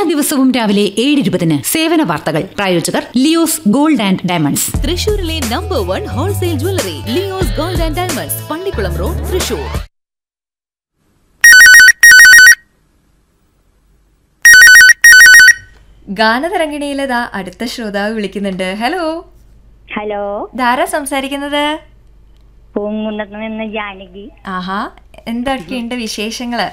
ദിവസവും രാവിലെ ഏഴ് ഇരുപതിന് സേവന വാർത്തകൾ പ്രായോജകർ ലിയോസ് ഗോൾഡ് ആൻഡ് ഡയമണ്ട്സ് തൃശൂരിലെ number one wholesale jewellery Leo's Gold and Diamonds Pallikulam road Thrissur ഗാനതരംഗിണിയിലതാ അടുത്ത ശ്രോതാവ് വിളിക്കുന്നുണ്ട് ഹലോ ഹലോ ധാരാ സംസാരിക്കുന്നത് പൂങ്കുന്നത്ത് നിന്ന് ജാനകി ആഹാ എന്തൊക്കെയുണ്ട് വിശേഷങ്ങള്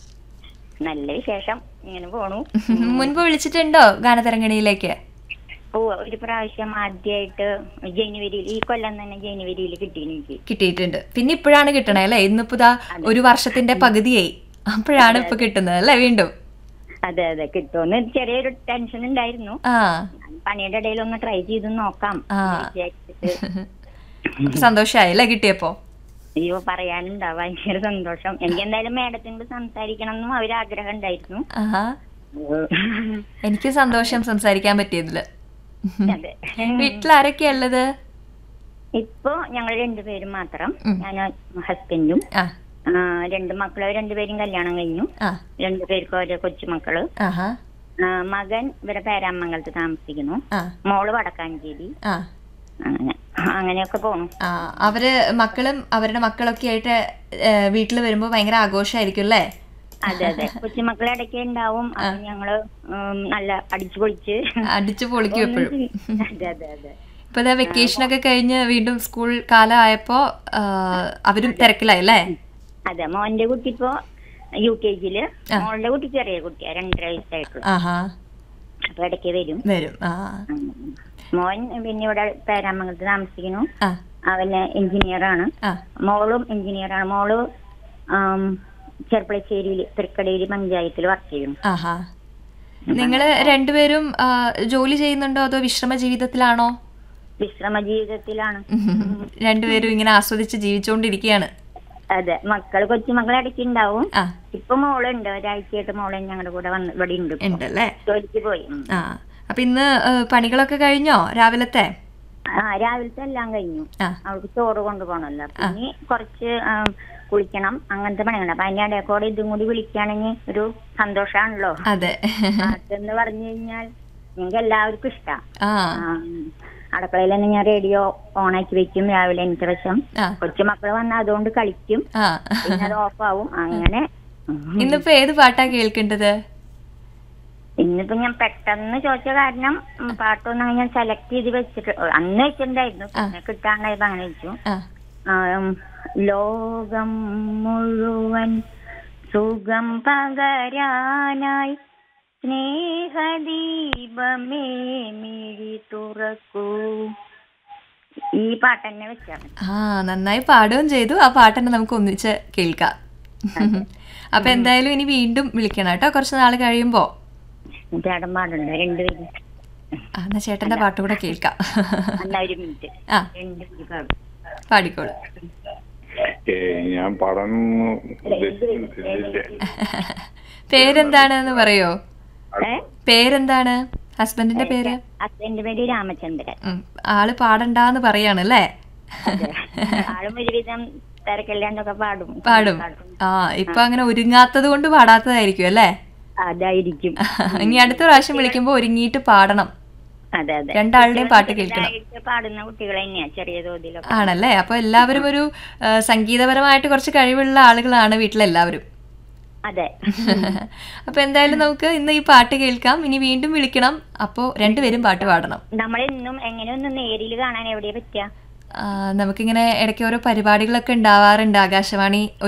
നല്ല വിശേഷം ഇങ്ങനെ പോണു മുൻപ് വിളിച്ചിട്ടുണ്ടോ ഗാനതരംഗിണിയിലേക്ക് ഓ ഒരു പ്രാവശ്യം ആദ്യമായിട്ട് ജനുവരിയിൽ ഈ കൊല്ലം തന്നെ ജനുവരിയിൽ കിട്ടി എനിക്ക് കിട്ടിയിട്ടുണ്ട് പിന്നെ ഇപ്പോഴാണ് കിട്ടണേ അല്ലേ ഇന്നിപ്പോ ഇതാ ഒരു വർഷത്തിന്റെ പകുതിയായി അപ്പോഴാണ് ഇപ്പൊ കിട്ടുന്നത് അല്ലേ വീണ്ടും അതെ അതെ കിട്ടുമെന്ന് ചെറിയൊരു ടെൻഷൻ ഉണ്ടായിരുന്നു ആ പണിയുടെ ഇടയിൽ ഒന്ന് ട്രൈ ചെയ്ത് നോക്കാം ആ. വിചാരിച്ചിട്ട് സന്തോഷായി അല്ലേ കിട്ടിയപ്പോ അയ്യോ പറയാനുണ്ടാ ഭയങ്കര സന്തോഷം എനിക്ക് എന്തായാലും മേഡത്തിനോട് സംസാരിക്കണം എന്നും ഒരു ആഗ്രഹം ഉണ്ടായിരുന്നു ആഹാ എനിക്ക് സന്തോഷം സംസാരിക്കാൻ പറ്റിയതില് അതെ വീട്ടിലാരൊക്കെയാ ഉള്ളത് ഇപ്പൊ ഞങ്ങൾ രണ്ടുപേരും മാത്രം ഉം. ഞാൻ ഹസ്ബൻഡും ആ ആ, രണ്ട് മക്കള് രണ്ടുപേരും കല്യാണം കഴിഞ്ഞു ആ രണ്ടുപേർക്കും ഓരോ കൊച്ചുമക്കള് ആഹാ ആ, മകൻ ഇവിടെ പേരാമംഗലത്ത് താമസിക്കുന്നു ആ മോള് വടക്കാഞ്ചേരി ആ അങ്ങനെ അങ്ങനെയൊക്കെ പോണു ആ അവര് മക്കളും അവരുടെ മക്കളൊക്കെ ആയിട്ട് വീട്ടിൽ വരുമ്പോ ഭയങ്കര ആഘോഷമായിരിക്കും അല്ലേ അതെ അതെ കൊച്ചുമക്കളെ ഇടയ്ക്ക് ഉണ്ടാവും അപ്പൊ ഞങ്ങള് ഉം, നല്ല അടിച്ചു പൊളിച്ച് അടിച്ചു പൊളിക്കും എപ്പോഴും അതെ അതെ അതെ ഇപ്പൊ ഇതാ വെക്കേഷൻ ഒക്കെ കഴിഞ്ഞ് വീണ്ടും സ്കൂൾ കാലം ആയപ്പോ ആ, അവരും തിരക്കിലായി അല്ലേ അതെ മോന്റെ കുട്ടി ഇപ്പോ യു കെ ജിയില് മോളുടെ കുട്ടി ചെറിയ കുട്ടിയാ രണ്ടര വയസ്സായിട്ടുള്ളു ആഹാ അപ്പൊ ഇടയ്ക്ക് വരും വരും ആ ഉം. മോൻ പിന്നെ ഇവിടെ പേരാമംഗലത്ത് താമസിക്കുന്നു ആ അവന് എഞ്ചിനീയർ ആണ് ആ മോളും എഞ്ചിനീയർ ആണ് മോള് ആം, ചെർപ്പളശ്ശേരിയിൽ തൃക്കടേരി പഞ്ചായത്തിൽ വർക്ക് ചെയ്യുന്നു ആഹാ നിങ്ങള് രണ്ടുപേരും ആ, ജോലി ചെയ്യുന്നുണ്ടോ അതോ വിശ്രമ ജീവിതത്തിലാണോ വിശ്രമ ജീവിതത്തിലാണ് രണ്ടുപേരും ഇങ്ങനെ ആസ്വദിച്ച് ജീവിച്ചുകൊണ്ടിരിക്കുകയാണ് അതെ മക്കള് കൊച്ചുമക്കളെ ഇടയ്ക്ക് ഉണ്ടാവും ആ ഇപ്പൊ മോളുണ്ട് ഒരാഴ്ചയായിട്ട് മോള് ഞങ്ങളുടെ കൂടെ വന്ന് ഇവിടെ ഉണ്ട് ഇപ്പൊ. ഉണ്ടല്ലേ ജോലിക്ക് പോയി ഉം. ആ അപ്പൊ ഇന്ന് ആ, പണികളൊക്കെ കഴിഞ്ഞോ രാവിലത്തെ ആ രാവിലത്തെ എല്ലാം കഴിഞ്ഞു ആ അവൾക്ക് ചോറ് കൊണ്ടുപോകണല്ലോ അപ്പൊ ഇനി കുറച്ച് ആം, കുളിക്കണം അങ്ങനത്തെ പണികളുണ്ട് അപ്പൊ അതിന്റെ ഇടയ്ക്കൂടെ ഇതും കൂടി വിളിക്കുകയാണെങ്കിൽ ഒരു സന്തോഷാണല്ലോ അതെ പാട്ടെന്ന് പറഞ്ഞു കഴിഞ്ഞാൽ ഞങ്ങൾക്ക് എല്ലാവർക്കും ഇഷ്ടാ ആ അടുക്കളയിൽ തന്നെ ഞാൻ റേഡിയോ ഓണാക്കി വെക്കും രാവിലെ എനിക്ക് വശം ആ കൊച്ചുമക്കള് വന്നാൽ അതുകൊണ്ട് കളിക്കും ആ പിന്നെ അത് ഓഫ് ആവും അങ്ങനെ ഉം. ഇന്നിപ്പോ ഏത് പാട്ടാ കേൾക്കേണ്ടത് ഇന്നിപ്പോ ഞാൻ പെട്ടെന്ന് ചോദിച്ച കാരണം ഉം, പാട്ടൊന്നും ഞാൻ സെലക്ട് ചെയ്ത് വെച്ചിട്ട് അന്ന് വെച്ചിട്ടുണ്ടായിരുന്നു പിന്നെ കിട്ടാണ്ടായപ്പോ അങ്ങനെ വെച്ചു ആ ആം, ലോകം മുഴുവൻ സുഖം പകരാനായി സ്നേഹദീപമേ മിഴി തുറക്കൂ ഈ പാട്ട് തന്നെ വെച്ചാണ് ആ നന്നായി പാടുകയും ചെയ്തു ആ പാട്ട് തന്നെ നമുക്ക് ഒന്നിച്ച് കേൾക്കാം അപ്പൊ എന്തായാലും ഇനി വീണ്ടും വിളിക്കണം കേട്ടോ കുറച്ച് നാൾ കഴിയുമ്പോ ചേട്ടൻ പാടുണ്ട് രണ്ടുപേരും ആ, എന്നാ ചേട്ടന്റെ പാട്ട് കൂടെ കേൾക്കാം എന്നാ ഒരു മിനിറ്റ് ആ രണ്ടുപേരും പാടും പാടിക്കോളൂ ഏ, ഞാൻ പഠനം ഉദ്ദേശിച്ചിട്ടില്ല. പേരെന്താണെന്ന് പറയോ ഏ പേരെന്താണ് ഹസ്ബൻഡിന്റെ പേര് ഹസ്ബൻഡ് പേര് രാമചന്ദ്രൻ ഉം, ആള് പാടണ്ടാന്ന് പറയാണ് അല്ലേ ആളും ഒരുവിധം തിരക്കില്ലാണ്ടൊക്കെ പാടും പാടും ആ ഇപ്പൊ അങ്ങനെ ഒരുങ്ങാത്തത് കൊണ്ട് പാടാത്തതായിരിക്കും അല്ലേ അതായിരിക്കും ഇനി അടുത്ത പ്രാവശ്യം വിളിക്കുമ്പോ ഒരുങ്ങിയിട്ട് പാടണം അതെ അതെ രണ്ടാളുടെയും പാട്ട് കേൾക്കണം ഇതായിട്ട് പാടുന്ന കുട്ടികൾ തന്നെയാ ചെറിയ തോതിലൊക്കെ ആണല്ലേ അപ്പൊ എല്ലാവരും ഒരു ആ, സംഗീതപരമായിട്ട് കുറച്ച് കഴിവുള്ള ആളുകളാണ് വീട്ടിലെല്ലാവരും അതെ അപ്പൊ എന്തായാലും നമുക്ക് ഇന്ന് ഈ പാട്ട് കേൾക്കാം ഇനി വീണ്ടും വിളിക്കണം അപ്പോ രണ്ടുപേരും പാട്ട് പാടണം നമ്മളെന്നും എങ്ങനെ ഒന്ന് നേരിൽ കാണാൻ എവിടെയാ പറ്റുക ആ, നമുക്കിങ്ങനെ ഇടയ്ക്ക് ഓരോ പരിപാടികളൊക്കെ ഉണ്ടാവാറുണ്ട് ആകാശവാണി